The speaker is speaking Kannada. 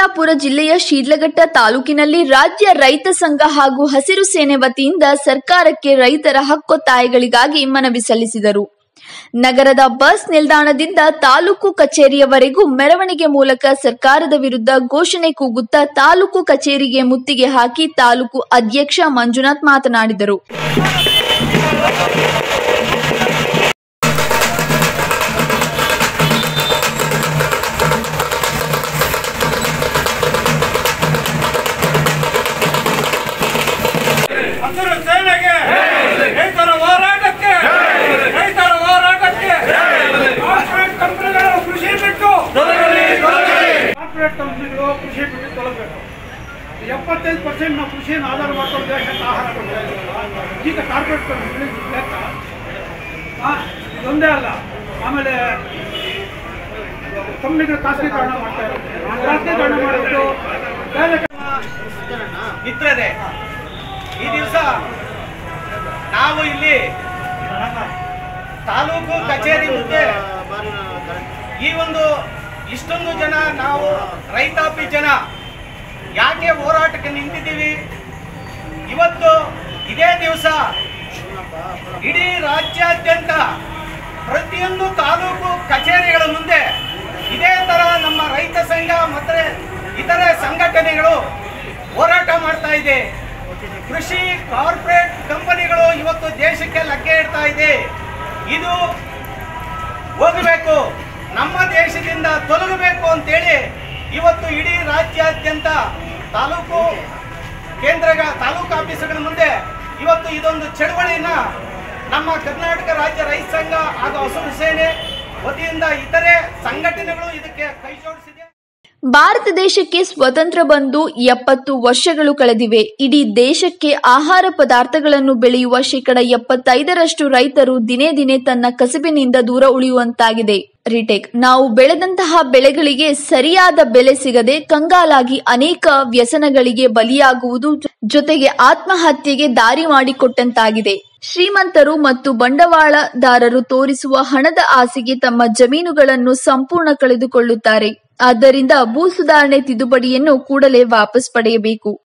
ಚಿಕ್ಕಬಳ್ಳಾಪುರ ಜಿಲ್ಲೆಯ ಶೀಡ್ಲಘಟ್ಟ ತಾಲೂಕಿನಲ್ಲಿ ರಾಜ್ಯ ರೈತ ಸಂಘ ಹಾಗೂ ಹಸಿರು ಸೇನೆ ವತಿಯಿಂದ ಸರ್ಕಾರಕ್ಕೆ ರೈತರ ಹಕ್ಕೊತ್ತಾಯಗಳಿಗಾಗಿ ಮನವಿ ಸಲ್ಲಿಸಿದರು ನಗರದ ಬಸ್ ನಿಲ್ದಾಣದಿಂದ ತಾಲೂಕು ಕಚೇರಿಯವರೆಗೂ ಮೆರವಣಿಗೆ ಮೂಲಕ ಸರ್ಕಾರದ ವಿರುದ್ಧ ಘೋಷಣೆ ಕೂಗುತ್ತಾ ತಾಲೂಕು ಕಚೇರಿಗೆ ಮುತ್ತಿಗೆ ಹಾಕಿ ತಾಲೂಕು ಅಧ್ಯಕ್ಷ ಮಂಜುನಾಥ್ ಮಾತನಾಡಿದರು ಹಸಿರು ಸೇನೆಗೆ ರೈತರ ಹೋರಾಟಕ್ಕೆ ರೈತರ ಹೋರಾಟಕ್ಕೆ ಕಾರ್ಪೊರೇಟ್ ಕಂಪನಿಗಳು ಕೃಷಿ ಬಿಟ್ಟು ಕಾರ್ಪೊರೇಟ್ ಕಂಪನಿಗಳು ಕೃಷಿ ಬಿಟ್ಟು ತೊಲಗಬೇಕು ಎಪ್ಪತ್ತೈದು ಪರ್ಸೆಂಟ್ ನಾವು ಕೃಷಿಯನ್ನು ಆಧಾರ ಮಾಡ್ಕೊಂಡು ದೇಶಕ್ಕೆ ಆಹಾರ ಕೊಡ್ತಾ ಇದ್ದೀವಿ. ಈಗ ಕಾರ್ಪೊರೇಟ್ ಕಂಪನಿಗಳು ಬೇಕಾ ಹಾಂ ಇದೊಂದೇ ಅಲ್ಲ ಆಮೇಲೆ ಕಂಪ್ನಿಗಳು ಖಾಸಗೀಕರಣ ಮಾಡ್ತಾ ಇದ್ದಾರೆ ಖಾಸಗೀಕರಣ ಮಾಡಿಬಿಟ್ಟು ಬೇರೆ ಮಿತ್ರರೇ ಈ ದಿವಸ ನಾವು ಇಲ್ಲಿ ತಾಲೂಕು ಕಚೇರಿ ಮುಂದೆ ಈ ಒಂದು ಇಷ್ಟೊಂದು ಜನ ನಾವು ರೈತಾಪಿ ಜನ ಯಾಕೆ ಹೋರಾಟಕ್ಕೆ ನಿಂತಿದ್ದೀವಿ ಇವತ್ತು ಇದೇ ದಿವಸ ಇಡೀ ರಾಜ್ಯಾದ್ಯಂತ ಪ್ರತಿಯೊಂದು ತಾಲೂಕು ಕಚೇರಿಗಳ ಮುಂದೆ ಇದೇ ತರ ನಮ್ಮ ರೈತ ಸಂಘ ಮತ್ತೆ ಇತರೆ ಸಂಘಟನೆಗಳು ಹೋರಾಟ ಮಾಡ್ತಾ ಇದೆ ಕೃಷಿ ಕಾರ್ಪೊರೇಟ್ ಕಂಪನಿಗಳು ಇವತ್ತು ದೇಶಕ್ಕೆ ಲಗ್ಗೆ ಇಡ್ತಾ ಇದೆ ಇದು ಹೋಗಬೇಕು ನಮ್ಮ ದೇಶದಿಂದ ತೊಲಗಬೇಕು ಅಂತೇಳಿ ಇವತ್ತು ಇಡೀ ರಾಜ್ಯಾದ್ಯಂತ ತಾಲೂಕು ಕೇಂದ್ರ ತಾಲೂಕು ಆಫೀಸುಗಳ ಮುಂದೆ ಇವತ್ತು ಇದೊಂದು ಚಳವಳಿನ ನಮ್ಮ ಕರ್ನಾಟಕ ರಾಜ್ಯ ರೈತ ಸಂಘ ಹಾಗೂ ಹಸಿರು ಸೇನೆ ವತಿಯಿಂದ ಇತರೆ ಸಂಘಟನೆಗಳು ಇದಕ್ಕೆ ಕೈ ಜೋಡಿಸಿದೆ ಭಾರತ ದೇಶಕ್ಕೆ ಸ್ವತಂತ್ರ ಬಂದು ಎಪ್ಪತ್ತು ವರ್ಷಗಳು ಕಳೆದಿವೆ ಇಡೀ ದೇಶಕ್ಕೆ ಆಹಾರ ಪದಾರ್ಥಗಳನ್ನು ಬೆಳೆಯುವ ಶೇಕಡ ಎಪ್ಪತ್ತೈದರಷ್ಟು ರೈತರು ದಿನೇ ದಿನೇ ತನ್ನ ಕಸಬಿನಿಂದ ದೂರ ಉಳಿಯುವಂತಾಗಿದೆ ರಿಟೇಕ್ ನಾವು ಬೆಳೆದಂತಹ ಬೆಳೆಗಳಿಗೆ ಸರಿಯಾದ ಬೆಲೆ ಸಿಗದೆ ಕಂಗಾಲಾಗಿ ಅನೇಕ ವ್ಯಸನಗಳಿಗೆ ಬಲಿಯಾಗುವುದು ಜೊತೆಗೆ ಆತ್ಮಹತ್ಯೆಗೆ ದಾರಿ ಮಾಡಿಕೊಟ್ಟಂತಾಗಿದೆ ಶ್ರೀಮಂತರು ಮತ್ತು ಬಂಡವಾಳದಾರರು ತೋರಿಸುವ ಹಣದ ಆಸೆಗೆ ತಮ್ಮ ಜಮೀನುಗಳನ್ನು ಸಂಪೂರ್ಣ ಕಳೆದುಕೊಳ್ಳುತ್ತಾರೆ ಆದ್ದರಿಂದ ಭೂ ಸುಧಾರಣೆ ತಿದ್ದುಪಡಿಯನ್ನು ಕೂಡಲೇ ವಾಪಸ್ ಪಡೆಯಬೇಕು